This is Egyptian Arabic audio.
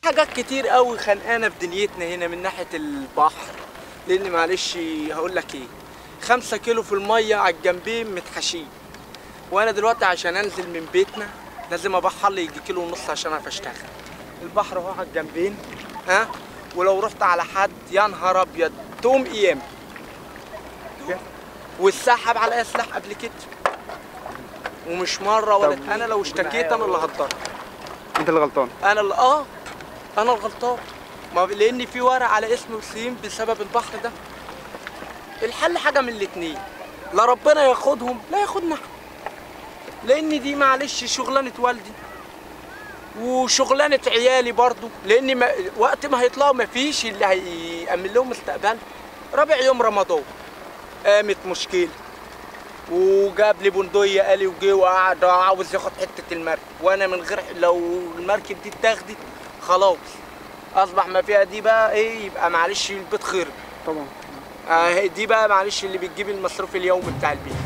حاجات كتير قوي خانقانا في دنيتنا هنا من ناحيه البحر لان معلش هقول لك ايه خمسة كيلو في الميه على الجنبين متحشين وانا دلوقتي عشان انزل من بيتنا لازم ابحر لي يجي كيلو ونص عشان اعرف اشتغل البحر اهو على الجنبين ها ولو رحت على حد يا نهار ابيض توم ايام والسحب على سلاح قبل كده ومش مره ولا طب انا لو اشتكيت انا اللي هتضرر انت اللي غلطان انا اللي اه انا الغلطان ما لان في ورق على اسم وسيم بسبب البحر ده الحل حاجه من الاتنين لا ربنا ياخدهم لا ياخدنا احنا لان دي معلش شغلانه والدي وشغلانه عيالي برضو لان ما وقت ما هيطلعوا ما فيش اللي هيأمن لهم مستقبل رابع يوم رمضان قامت مشكله وجاب لي بندقيه قال لي وجه وقعد عاوز ياخد حته المركب وانا من غير لو المركب دي اتاخدت خلاص اصبح ما فيها دي بقى ايه يبقى معلش البيت خرب طبعا آه دي بقى معلش اللي بتجيب المصروف اليومي بتاع البيت